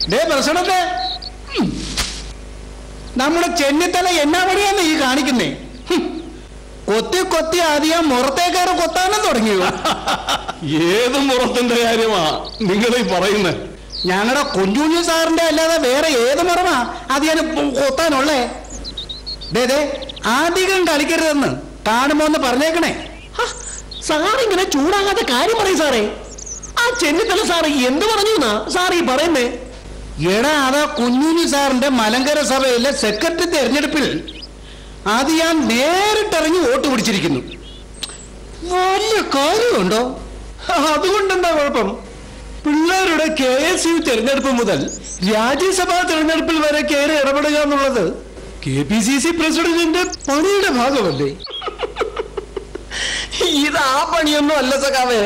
Day president ഉം. നമ്മുടെ ചെന്നിത്തല എന്നാ പണിയാന്ന് ഈ കാണിക്കുന്നേ ഹും. കൊത്തി കൊത്തി ആദ്യം മുറത്തേക്കാരെ കൊത്താനും തുടങ്ങിയോ ഏത് മുറത്തിന്റെ കാര്യമാ നിങ്ങൾ ഈ പറയുന്നത് ഞങ്ങളുടെ കുഞ്ഞുഞ്ഞു സാറിന്റെ അല്ലാതെ വേറെ ഏത് മുറമാ അധികം കൊത്താനുള്ളേ ദേ ദേ അധികം കളിക്കരുതെന്ന് കാണുമോ എന്ന് പറഞ്ഞേക്കണേ സാറിങ്ങനെ ചൂടാകാത്ത കാര്യം പറയും സാറേ ആ ചെന്നിത്തല സാറ് എന്ത് പറഞ്ഞു എന്നാ സാർ ഈ പറയുന്നേ എടാ അതാ കുഞ്ഞുഞ്ഞു സാറിന്റെ മലങ്കര സഭയിലെ സെക്രട്ടറി തെരഞ്ഞെടുപ്പിൽ അത് ഞാൻ നേരിട്ടിറങ്ങി വോട്ട് പിടിച്ചിരിക്കുന്നു വലിയ കാര്യമുണ്ടോ അതുകൊണ്ടെന്താ കുഴപ്പം പിള്ളേരുടെ കെ എസ് യു തെരഞ്ഞെടുപ്പ് മുതൽ രാജ്യസഭാ തെരഞ്ഞെടുപ്പിൽ വരെ കയറി ഇടപെടുക എന്നുള്ളത് കെ പി സി സി പ്രസിഡന്റിന്റെ പണിയുടെ ഭാഗമല്ലേ ഇത് ആ പണിയൊന്നും അല്ല സഖാവേ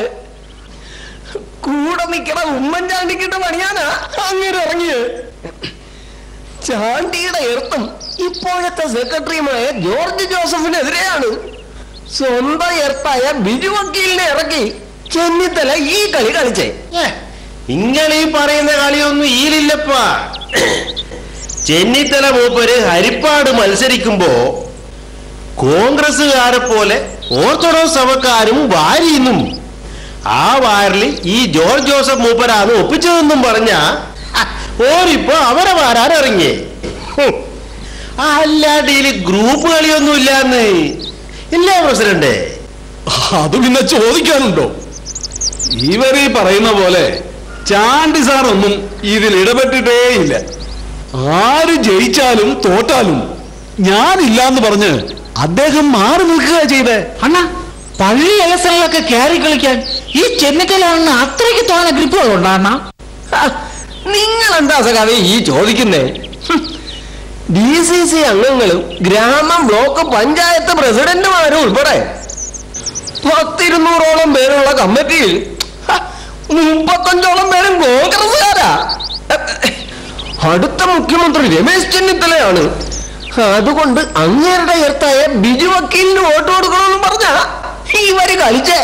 കൂടെ നിൽക്കണ ഉമ്മൻചാണ്ടിക്കിട്ട് പണിയാനാ അങ്ങനെ ഇറങ്ങിയത് ചാണ്ടിയുടെ എർത്തും ഇപ്പോഴത്തെ സെക്രട്ടറിയുമായ ജോർജ് ജോസഫിനെതിരെയാണ് സ്വന്തം എർത്തായ ബിജു വക്കീലിനെ ഇറക്കി ചെന്നിത്തല ഈ കളി കളിച്ചേ നിങ്ങൾ ഈ പറയുന്ന കളിയൊന്നും ഈലില്ലപ്പാ ചെന്നിത്തല മൂപ്പര് ഹരിപ്പാട് മത്സരിക്കുമ്പോ കോൺഗ്രസ്സുകാരെ പോലെ ഓർത്തഡോക്സ് സഭക്കാരും വാരിയെന്നും ആ വാരിൽ ഈ ജോർജ് ജോസഫ് മൂപ്പരാണ് ഒപ്പിച്ചതെന്നും പറഞ്ഞ ഓരിപ്പോ അവരെ വാരാൻ ഇറങ്ങിയേ ഹും. അല്ലാണ്ട് ഇതില് ഗ്രൂപ്പ് കളിയൊന്നും ഇല്ലാന്ന് ഇല്ല പ്രസിഡന്റ് അത് പിന്നെ ചോദിക്കാനുണ്ടോ ഇവരീ പറയുന്ന പോലെ ചാണ്ടി സാറൊന്നും ഇതിൽ ഇടപെട്ടിട്ടേയില്ല ആര് ജയിച്ചാലും തോറ്റാലും ഞാനില്ലാന്ന് പറഞ്ഞ് അദ്ദേഹം മാറി നിൽക്കുക ചെയ്തേ അണ്ണ പള്ളി ഇലക്ഷനിലൊക്കെ കയറി കളിക്കാൻ ഈ ചെന്നിക്കലാണെന്ന് അത്രയ്ക്ക് തോന്ന ഗ്രിപ്പുകളുണ്ടോ അണ്ണ നിങ്ങൾ എന്താ സഖാവേ ഈ ചോദിക്കുന്നേ ഡി സി സി അംഗങ്ങളും ഗ്രാമം ബ്ലോക്ക് പഞ്ചായത്ത് പ്രസിഡന്റുമാരും ഉൾപ്പെടെ പത്തിരുന്നൂറോളം പേരുള്ള കമ്മിറ്റിയിൽ ഹ, മുപ്പത്തഞ്ചോളം പേരും കോൺഗ്രസ്സുകാരാ അടുത്ത മുഖ്യമന്ത്രി രമേശ് ചെന്നിത്തലയാണ് അതുകൊണ്ട് അങ്ങേരുടെ എർത്തായ ബിജു വക്കീലിന് വോട്ട് കൊടുക്കണമെന്ന് പറഞ്ഞ ഇവര് കളിച്ചേ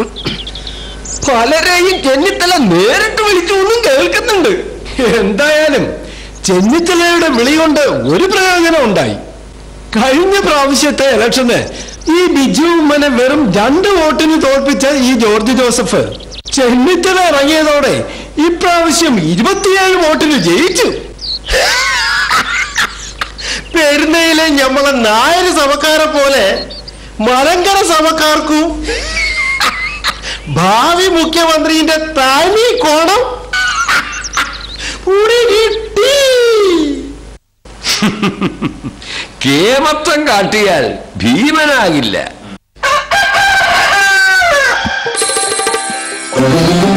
പലരെയും ചെന്നിത്തല നേരിട്ട് വിളിച്ചു ഒന്നും കേൾക്കുന്നുണ്ട് എന്തായാലും ചെന്നിത്തലയുടെ വിളി കൊണ്ട് ഒരു പ്രയോജനം ഉണ്ടായി കഴിഞ്ഞ പ്രാവശ്യത്തെ ഇലക്ഷന് ഈ ബിജു ഉമ്മനെ വെറും രണ്ട് വോട്ടിന് തോൽപ്പിച്ച ഈ ജോർജ് ജോസഫ് ചെന്നിത്തല ഇറങ്ങിയതോടെ ഇപ്രാവശ്യം ഇരുപത്തിയേഴ് വോട്ടിന് ജയിച്ചു പെരുന്നയിലെ ഞമ്മളെ നായര് സഭക്കാരെ പോലെ മലങ്കര സഭക്കാർക്കും ഭാവി മുഖ്യമന്ത്രിന്റെ തനി കോണം കൂടി കിട്ടി കേമത്വം കാട്ടിയാൽ ഭീമനാകില്ല